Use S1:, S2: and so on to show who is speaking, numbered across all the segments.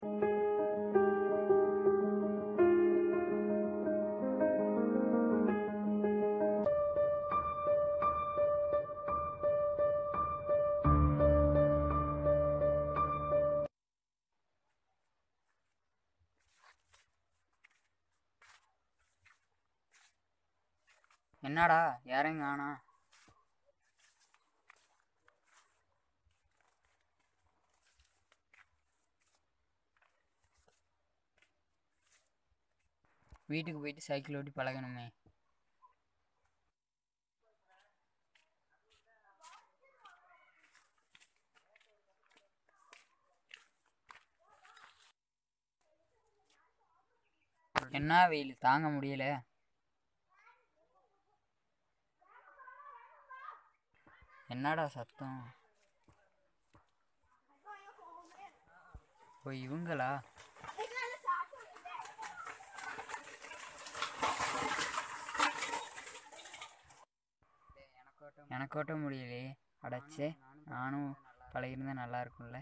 S1: என்னடா யாரையும் காணா வீட்டுக்கு போயிட்டு சைக்கிள் ஓட்டி பழகணுமே என்ன வெயில் தாங்க முடியல என்னடா சத்தம் ஓ இவங்களா எனக்கு ஓட்ட முடியலையே அடைச்சே நானும் பழகிருந்தா நல்லா இருக்கும்ல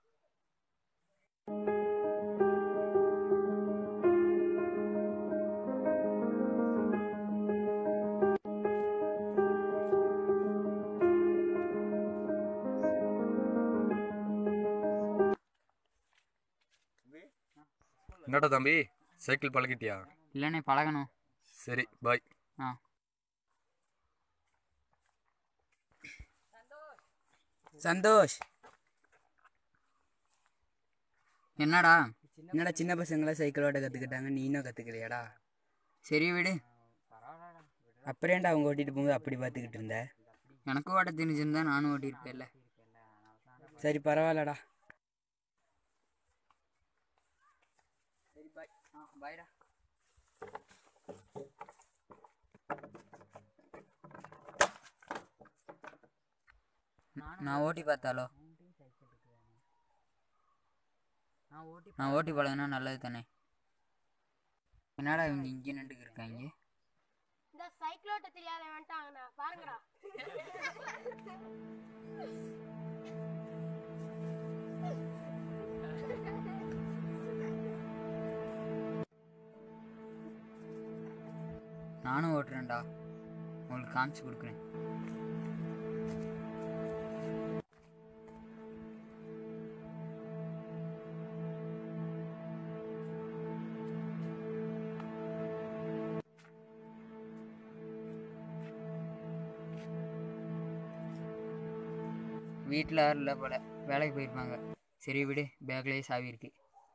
S2: என்னடா தம்பி சைக்கிள் பழகிட்டியா
S1: இல்லைண்ணே பழகணும்
S2: சரி பாய்
S1: ஆ
S3: சந்தோஷ்
S1: என்னடா
S3: என்னடா சின்ன பசங்களாம் சைக்கிள் ஓட்ட கற்றுக்கிட்டாங்க நீ இன்னும் கற்றுக்கலையாடா
S1: சரி விடு
S3: அப்புறேன்டா அவங்க ஓட்டிட்டு போகும்போது அப்படி பார்த்துக்கிட்டு இருந்த
S1: எனக்கும் ஓட்ட தெரிஞ்சிருந்தா நானும் ஓட்டியிருப்பேன்ல
S3: சரி பரவாயில்லடா
S1: சரி பாய் ஆ பாய்டா நான் ஓட்டி பார்த்தாலோ நான் ஓட்டி பழகினா நல்லது தானே என்னடா இவங்க இங்கே நின்றுக்கு இருக்காங்க
S4: இந்த சைக்கிள் ஓட்ட தெரியாத வந்துட்டாங்கண்ணா பாருங்கடா
S1: நானும் ஓட்டுறேன்டா உங்களுக்கு காமிச்சு கொடுக்குறேன் வீட்டில் யாரும் இல்லை போல வேலைக்கு போயிருப்பாங்க சரி விடு பேக்லேயே சாவி இருக்கு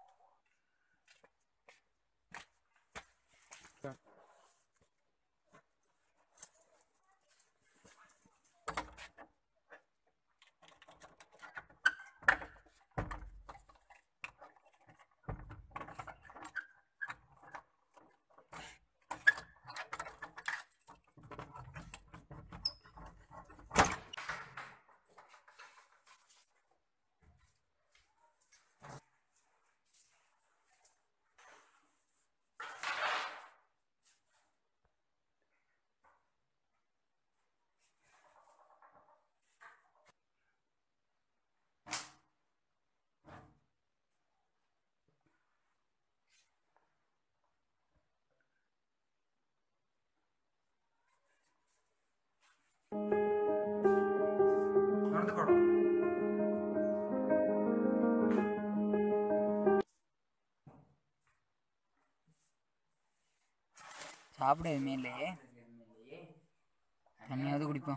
S1: சாப்பிட எதுவுமே இல்லையே தண்ணியாவது குடிப்போம்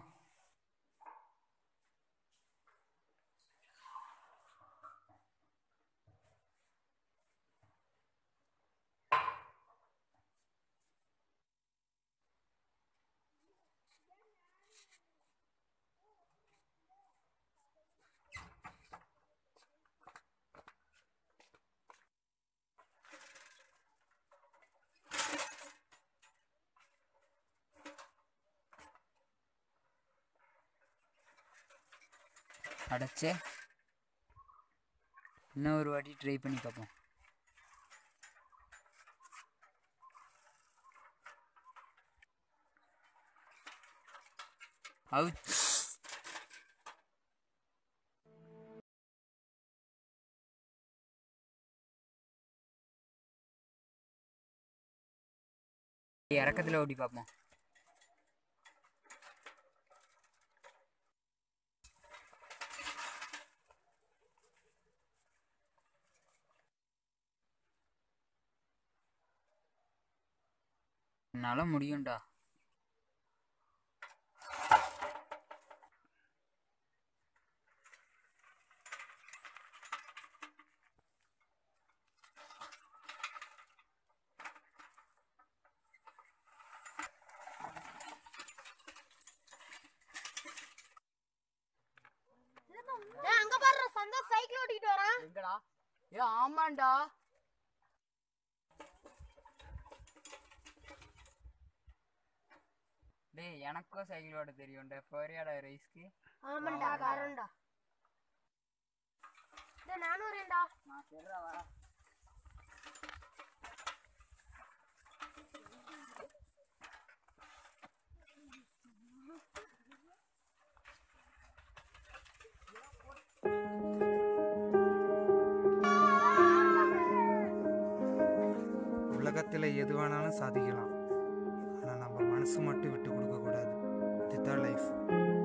S1: அடைச்சே இன்னும் ஒரு வாட்டி ட்ரை பண்ணி பார்ப்போம் அவுச் இறக்கத்தில் ஓட்டி பார்ப்போம் என்னால் முடியும்டா
S4: ஏய், அங்க பாரு சந்தோஷ் சைக்கிள் ஓட்டிட்டு வரான்
S3: எங்கடா ஏ ஆமாண்டா
S1: டேய் எனக்கும் சைக்கிள் ஓட்ட தெரியும்டா போறியாடா ரைஸ்க்கு
S4: ஆமாண்டா காரண்டா டேய் நானும் வரேன்டா
S1: நான் சொல்கிறா வா
S5: உலகத்தில் எது வேணாலும் சாதிக்கலாம் ஆனால் நம்ம மனசு மட்டும் விட்டு கொடுக்கக்கூடாது இதுதான் லைஃப்